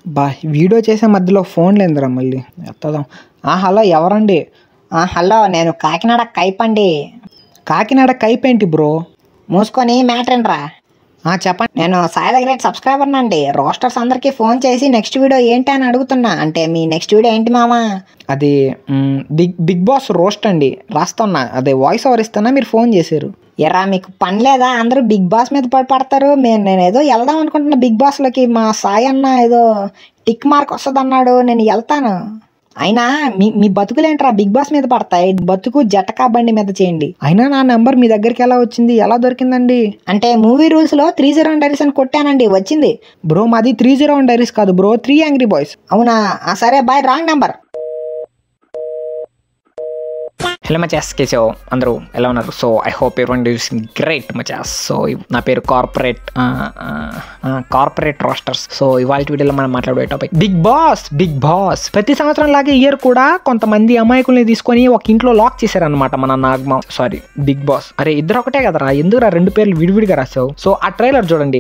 బా వీడియో చేసే మధ్యలో ఫోన్ లేదురా మళ్ళీ ఎత్తదాం ఆ, హలో ఎవరండి ఆ, హలో నేను కాకినాడ కైపండి కాకినాడ కైపేంటి బ్రో మూసుకొని మ్యాటర్ రా ఆ, చెప్పండి నేను సాయి దగ్గర సబ్స్క్రైబర్ నండి రోస్టర్స్ అందరికి ఫోన్ చేసి నెక్స్ట్ వీడియో ఏంటి అని అడుగుతున్నా అంటే మీ నెక్స్ట్ వీడియో ఏంటి మామా అది మ్, బిగ్ బిగ్ బాస్ రోస్ట్ అండి రాస్తున్నా అదే వాయిస్ ఓవర్ ఇస్తున్నా మీరు ఫోన్ చేశారు ఎరా మీకు పని లేదా అందరూ బిగ్ బాస్ మీద పడి పడతారు నేను నేను ఏదో వెళ్దాం అనుకుంటున్నా బిగ్ బాస్లోకి మా సాయి అన్న ఏదో టిక్ మార్క్ వస్తుంది అన్నాడు నేను వెళ్తాను అయినా మీ మీ బతుకులేంట్రా బిగ్ బాస్ మీద పడతాయి బతుకు జటకా బండి మీద చేయండి అయినా నా నెంబర్ మీ దగ్గరికి ఎలా వచ్చింది ఎలా దొరికిందండి అంటే మూవీ రూల్స్లో త్రీ జీరో డైరీస్ అని కొట్టానండి వచ్చింది బ్రో మాది త్రీ జీరో వన్ డైరీస్ కాదు బ్రో త్రీ యాంగ్రీ బాయ్స్ అవునా ఆ, సరే బాయ్ రాంగ్ నెంబర్ హలో మచాస్ కేసో అందరూ ఎలా ఉన్నారు so I hope every does great మచాస్ సో నా పేరు కార్పొరేట్ కార్పొరేట్ రోస్టర్స్ సో ఇవాళ వీడియోలో మనం మాట్లాడే topic big boss big boss ప్రతి సంవత్సరం లాగే ఇయర్ కూడా కొంతమంది అమాయకుల్ని తీసుకొని ఒక ఇంట్లో లాక్ చేశారనమాట మన నాగమ సారీ బిగ్ బాస్ అరే ఇద్దరు ఒకటే కదరా ఎందుకురా రెండు పేర్లు విడివిడిగా రాసావు సో ఆ ట్రైలర్ చూడండి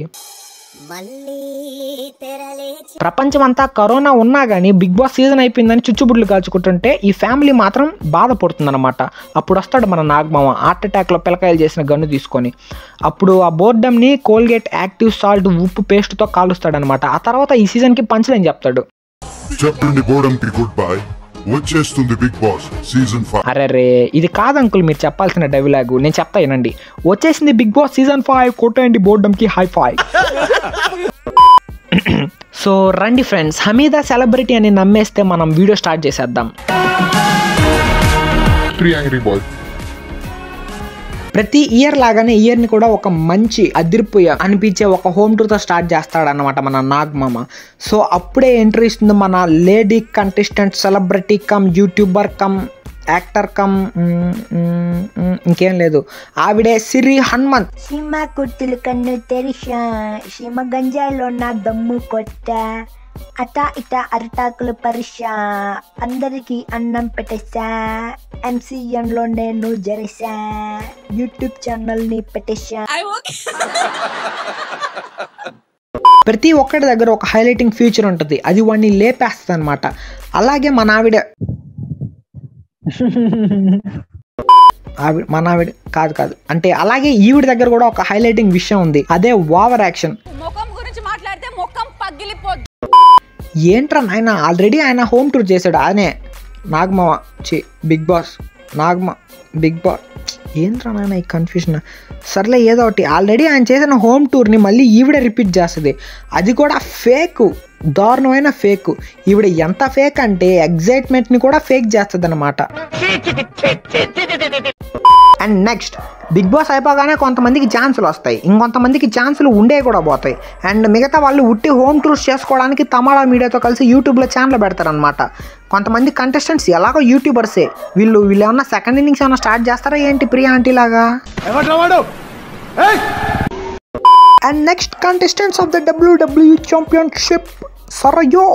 ప్రపంచం అంతా కరోనా ఉన్నా కానీ బిగ్ బాస్ సీజన్ అయిపోయిందని చుచ్చుబుడ్లు కాల్చుకుంటుంటే ఈ ఫ్యామిలీ మాత్రం బాధపడుతుందన్నమాట అప్పుడు వస్తాడు మన నాగమామ హార్ట్ అటాక్లో పిల్లకాయలు చేసిన గన్ను తీసుకొని అప్పుడు ఆ బోర్డమ్ని కోల్గేట్ యాక్టివ్ సాల్ట్ ఉప్పు పేస్ట్తో కాలుస్తాడనమాట ఆ తర్వాత ఈ సీజన్కి పంచలేని చెప్తాడు చెప్పండి బోర్డంకి గుడ్ బై వచ్చేస్తుంది బిగ్ బాస్ సీజన్ ఫైవ్ అరే రే ఇది కాదు అంకుల్ మీరు చెప్పాల్సిన డైలాగ్ నేను చెప్తా వినండి వచ్చేసింది బిగ్ బాస్ సీజన్ ఫైవ్ కొట్టండి బోర్డమ్కి హై ఫైవ్ సో రండి ఫ్రెండ్స్ హమీదా సెలబ్రిటీ అని నమ్మేస్తే మనం వీడియో స్టార్ట్ చేసేద్దాం త్రీ యాంగ్రీ బాయ్ ప్రతి ఇయర్ లాగానే ఇయర్ ని కూడా ఒక మంచి అదిరిపోయ అనిపించే ఒక హోమ్ టూర్తో స్టార్ట్ చేస్తాడన్నమాట మన నాగ్ మామ సో అప్పుడే ఎంట్రీ ఇస్తుంది మన lady contestant celebrity cum YouTuber cum actor cum hmm, hmm, hmm, ఇంకేం లేదు ఆవిడే సిరి హనుమంత్ సీమ కుర్తులు కన్ను తెరిసా సీమ గంజాయిలో నా దమ్ము కొట్ట అట ఇట అరిటాకులు పరిశా అందరికి అన్నం పెట్టేసా MCN లో నేను జరేసా యూట్యూబ్ ఛానల్ ని పెట్టేసా ప్రతి ఒక్కటి దగ్గర ఒక హైలైటింగ్ ఫీచర్ ఉంటుంది అది వాడిని లేపేస్తుంది అనమాట అలాగే మన ఆవిడ ఆవిడ మన ఆవిడ కాదు కాదు అంటే అలాగే ఈవిడ దగ్గర కూడా ఒక హైలైటింగ్ విషయం ఉంది అదే ఓవర్ యాక్షన్ ముఖం గురించి మాట్లాడితే ముఖం పగిలిపోద్ది ఏంట్రా నాయన ఆల్రెడీ ఆయన హోమ్ టూర్ చేశాడు ఆయనే నాగమామ చి బిగ్ బాస్ నాగమ బిగ్ బాస్ ఏంట్రా నాయన ఈ కన్ఫ్యూజన్ సర్లే ఏదో ఒకటి ఆల్రెడీ ఆయన చేసిన హోమ్ టూర్ని మళ్ళీ ఈవిడ రిపీట్ చేస్తుంది అది కూడా ఫేక్ దారుణమైన ఫేక్ ఈవిడ ఎంత ఫేక్ అంటే ఎగ్జైట్మెంట్ని కూడా ఫేక్ చేస్తుంది అనమాట అండ్ నెక్స్ట్ బిగ్ బాస్ అయిపోగానే కొంతమందికి ఛాన్సులు వస్తాయి ఇంకొంతమందికి ఛాన్సులు ఉండే కూడా పోతాయి అండ్ మిగతా వాళ్ళు ఉట్టి హోమ్ టూర్స్ చేసుకోవడానికి తమాడా మీడియాతో కలిసి యూట్యూబ్లో ఛానల్ పెడతారనమాట కొంతమంది కంటెస్టెంట్స్ ఎలాగో యూట్యూబర్సే వీళ్ళు వీళ్ళు ఏమన్నా సెకండ్ ఇన్నింగ్స్ ఏమన్నా స్టార్ట్ చేస్తారా ఏంటి ప్రియా ఆంటీ లాగా and next contestants of the WW championship Sarayu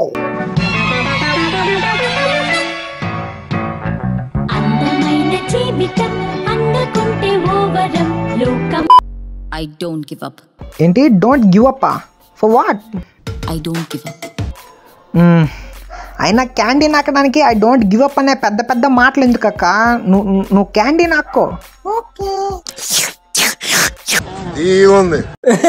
అందమైన జీవితం అందుకుంటే ఓవరం లోకం I don't give up. ఏంటి don't give up for what I don't give up. మ్మ్. అయినా క్యాండీ నాకడానికి ఐ డోంట్ గివ్ అప్ అనే పెద్ద పెద్ద మాటలు ఎందుకక్క నువ్వు నువ్వు క్యాండీ నాక్కో ఉంది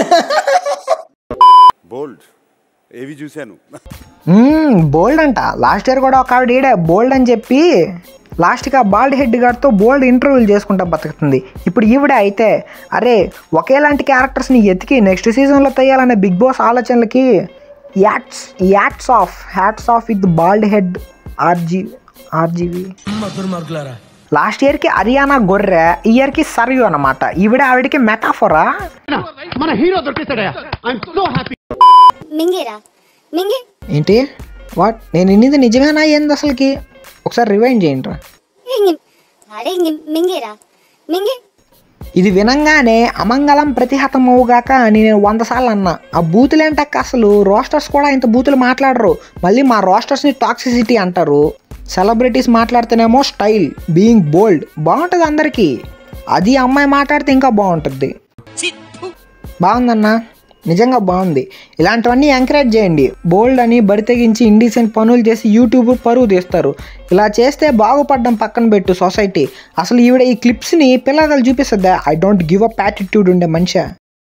బోల్డ్ ఏవి చూశాను బోల్డ్ అంట లాస్ట్ ఇయర్ కూడా ఒక ఆవిడ ఈడే బోల్డ్ అని చెప్పి లాస్ట్కి ఆ బాల్డ్ హెడ్ గారితో బోల్డ్ ఇంటర్వ్యూలు చేసుకుంటా బతుకుతుంది ఇప్పుడు ఈవిడ అయితే అరే ఒకేలాంటి క్యారెక్టర్స్ని ఎతికి నెక్స్ట్ సీజన్లో తెయ్యాలనే బిగ్ బాస్ ఆలోచనలకి hats hats off hats off with bald head RG RGV last ఇయర్కి హర్యానా గొర్రె ఈ ఇయర్కి సరియు అనమాట ఈవిడ ఆవిడకి మెటాఫోరా మింగిరా మింగి ఏంటి వాట్ నేను ఇన్నిది నిజమేనా ఏంది అసలుకి ఒకసారి రివైండ్ చేయండి రా ఇంగి అడే ఇంగి మింగిరా మింగి ఇది వినంగానే అమంగళం ప్రతిహతమవుగాక అని నేను వంద సార్లు అన్నా ఆ బూతులేంటక్క అసలు రోస్టర్స్ కూడా ఇంత బూతులు మాట్లాడరు మళ్ళీ మా రోస్టర్స్ని టాక్సిసిటీ అంటారు సెలబ్రిటీస్ మాట్లాడితేనేమో స్టైల్ బీయింగ్ బోల్డ్ బాగుంటుంది అందరికీ అది అమ్మాయి మాట్లాడితే ఇంకా బాగుంటుంది బాగుందన్నా నిజంగా బాగుంది ఇలాంటివన్నీ ఎంకరేజ్ చేయండి బోల్డ్ అని బరి తెగించి ఇండీసెంట్ పనులు చేసి యూట్యూబ్ పరువు తీస్తారు ఇలా చేస్తే బాగుపడడం పక్కన పెట్టు సొసైటీ అసలు ఈవిడ ఈ క్లిప్స్ని పిల్లలు చూపిస్తుందా I don't give up attitude ఉండే మనిషి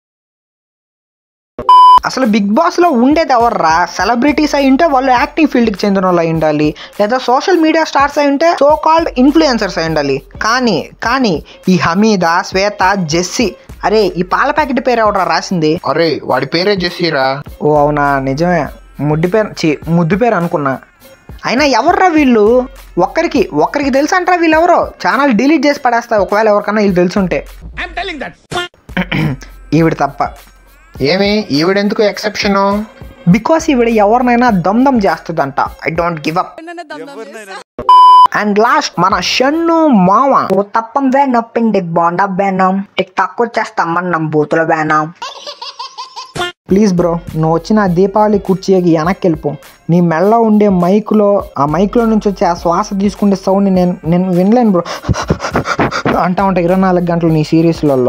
అసలు బిగ్ బాస్లో ఉండేది ఎవర్రా సెలబ్రిటీస్ అయి ఉంటే వాళ్ళు యాక్టింగ్ ఫీల్డ్కి చెందిన వాళ్ళు అయి ఉండాలి లేదా సోషల్ మీడియా స్టార్స్ అయి ఉంటే సో కాల్డ్ ఇన్ఫ్లుయెన్సర్స్ అయి ఉండాలి కానీ కానీ ఈ హమీద శ్వేత జెస్సీ అరే ఈ పాల ప్యాకెట్ పేరు ఎవడరా రాసింది అరే వాడి పేరే చేసిరా ఓ అవునా నిజమే ముడ్డి పేరు చి ముద్దు పేరు అనుకున్నా అయినా ఎవర్రా వీళ్ళు ఒక్కరికి ఒక్కరికి తెలుసు అంటారా వీళ్ళు ఎవరో ఛానల్ డిలీట్ చేసి పడేస్తా ఒకవేళ ఎవరికన్నా వీళ్ళు తెలుసుంటే ఈవిడ తప్ప ఏమి ఈవిడెందుకు ఎక్సెప్షను బికాస్ ఈవిడ ఎవరినైనా దమ్దం చేస్తుందంట I don't give up and last మన షన్ను మామ ఓ తప్పం వేనం పిండి బోండా వేనం టిక్ టాక్ వచ్చేస్తాం మనం బూతుల వేనం ప్లీజ్ బ్రో నువ్వు వచ్చిన ఆ దీపావళి కుర్చీకి వెనక్కి వెళ్ళిపో నీ మెడలో ఉండే మైక్లో ఆ మైక్లో నుంచి వచ్చే ఆ శ్వాస తీసుకునే సౌండ్ని నేను నేను వినలేను బ్రో అంటా ఉంటా ఇరవై నాలుగు గంటలు నీ సిరీస్లలో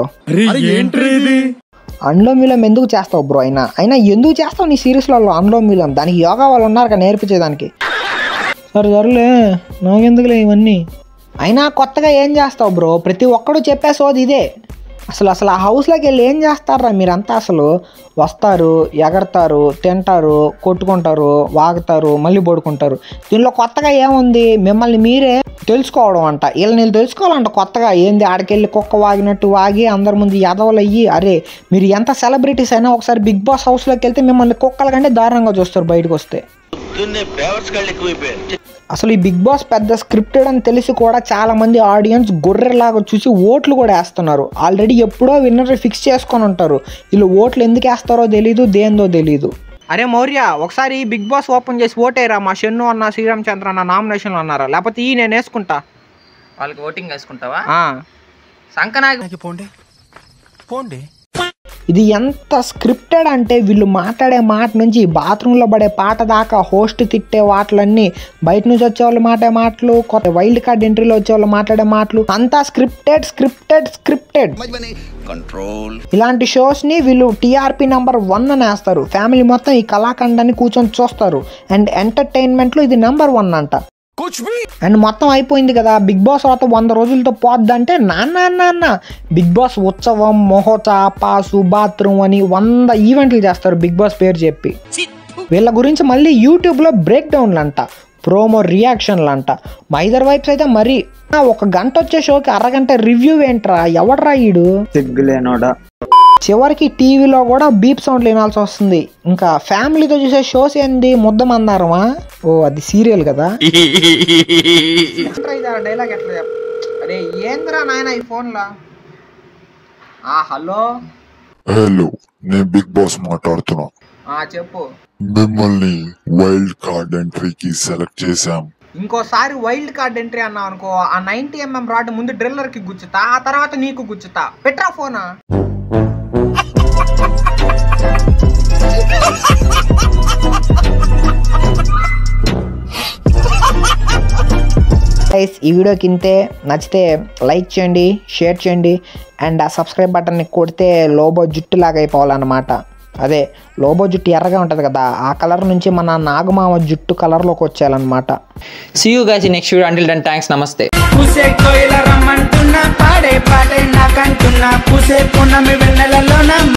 అండ్లో మీలం ఎందుకు చేస్తావు బ్రో అయినా అయినా ఎందుకు చేస్తావు నీ సిరీస్లలో అండ్లో మీలం దానికి యోగా వాళ్ళు ఉన్నారు కదా నేర్పించేదానికి సరే సరేలే నాకెందుకులే ఇవన్నీ అయినా కొత్తగా ఏం చేస్తావు బ్రో ప్రతి ఒక్కడు చెప్పే సోది ఇదే అసలు అసలు ఆ హౌస్లోకి వెళ్ళి ఏం చేస్తారా మీరంతా అసలు వస్తారు ఎగరతారు తింటారు కొట్టుకుంటారు వాగుతారు మళ్ళీ పడుకుంటారు దీనిలో కొత్తగా ఏముంది మిమ్మల్ని మీరే తెలుసుకోవడం అంట వీళ్ళని వీళ్ళు తెలుసుకోవాలంట కొత్తగా ఏంది ఆడికెళ్ళి కుక్క వాగినట్టు వాగి అందరి ముందు ఎదవలు అయ్యి అరే మీరు ఎంత సెలబ్రిటీస్ అయినా ఒకసారి బిగ్ బాస్ హౌస్లోకి వెళ్తే మిమ్మల్ని కుక్కల కంటే దారుణంగా చూస్తారు బయటకు వస్తే అసలు ఈ బిగ్ బాస్ పెద్ద స్క్రిప్టెడ్ అని తెలిసి కూడా చాలా మంది ఆడియన్స్ గొర్రెలాగా చూసి ఓట్లు కూడా వేస్తున్నారు ఆల్రెడీ ఎప్పుడో విన్నర్ ఫిక్స్ చేసుకొని ఉంటారు వీళ్ళు ఓట్లు ఎందుకు వేస్తారో తెలీదు దేందో తెలీదు అరే మౌర్య ఒకసారి బిగ్ బాస్ ఓపెన్ చేసి ఓటేరా మా షన్ను అన్న శ్రీరామచంద్ర అన్న నామినేషన్లు అన్నారా లేకపోతే ఈ నేను వేసుకుంటా వాళ్ళకి ఓటింగ్ వేసుకుంటావా ఆ. సంకనాకి ఇది ఎంత స్క్రిప్టెడ్ అంటే వీళ్ళు మాట్లాడే మాట నుంచి బాత్రూంలో పడే పాట దాకా హోస్ట్ తిట్టే వాటిలన్నీ బయట నుంచి వచ్చే వాళ్ళు మాట్లాడే మాటలు కొత్త వైల్డ్ కార్డ్ ఎంట్రీలో వచ్చే వాళ్ళు మాట్లాడే మాటలు అంతా స్క్రిప్టెడ్ స్క్రిప్టెడ్ స్క్రిప్టెడ్ ఇలాంటి షోస్ ని వీళ్ళు టీఆర్పీ నెంబర్ వన్ అని వేస్తారు ఫ్యామిలీ మొత్తం ఈ కళాఖండాన్ని కూర్చొని చూస్తారు అండ్ ఎంటర్టైన్మెంట్ లో ఇది నెంబర్ వన్ అంట అండ్ మొత్తం అయిపోయింది కదా బిగ్ బాస్ తర్వాత వంద రోజులతో పోద్దంటే నాన్న నాన్న బిగ్ బాస్ ఉత్సవం మహోచాప బాత్రూమ్ అని వంద ఈవెంట్లు చేస్తారు బిగ్ బాస్ పేరు చెప్పి వీళ్ళ గురించి మళ్ళీ యూట్యూబ్లో బ్రేక్ డౌన్లు అంట ప్రోమో రియాక్షన్లు అంట మైదర్ వైబ్స్ అయితే మరీ ఆ, ఒక గంట వచ్చే షోకి అరగంట రివ్యూ ఏంట్రా ఎవడ్రా ఈడు సిగ్గులేనోడా చివరికి టీవీలో కూడా బీప్ సౌండ్లు వినాల్సి వస్తుంది ఇంకా ఫ్యామిలీతో చూసే షోస్ ఏంది ముద్ద మందారమా ఓ అది సీరియల్ కదా డైలాగ్ ఎట్లా చెప్ అరే ఏంద్రా నాయన ఈ ఫోన్లా ఆ హలో హలో నేను బిగ్ బాస్ మాట్లాడుతున్నా ఆ చెప్పు మిమ్మల్ని వైల్డ్ కార్డ్ ఎంట్రీకి సెలెక్ట్ చేశాం ఇంకోసారి వైల్డ్ కార్డ్ ఎంట్రీ అన్నావు అనుకో ఆ నైన్టీ ఎంఎం రాడ్ ముందు డ్రిల్లర్ కి గుచ్చుతా ఆ తర్వాత నీకు గుచ్చుతా పెట్రా ఫోనా గైస్ ఈ వీడియో కింతే నచ్చితే లైక్ చేయండి షేర్ చేయండి అండ్ ఆ సబ్స్క్రైబ్ బటన్ని కొడితే లోబో జుట్టు లాగా అయిపోవాలన్నమాట అదే లోబో జుట్టు ఎర్రగా ఉంటుంది కదా ఆ కలర్ నుంచి మన నాగమామ జుట్టు కలర్లోకి వచ్చేయాలన్నమాట see you guys next video until then thanks నమస్తే పూసే కోయిల రమ్మంటున్నా పాడే పాడే నాకంటున్నా పూసే పున్నమి వెన్నెలలోన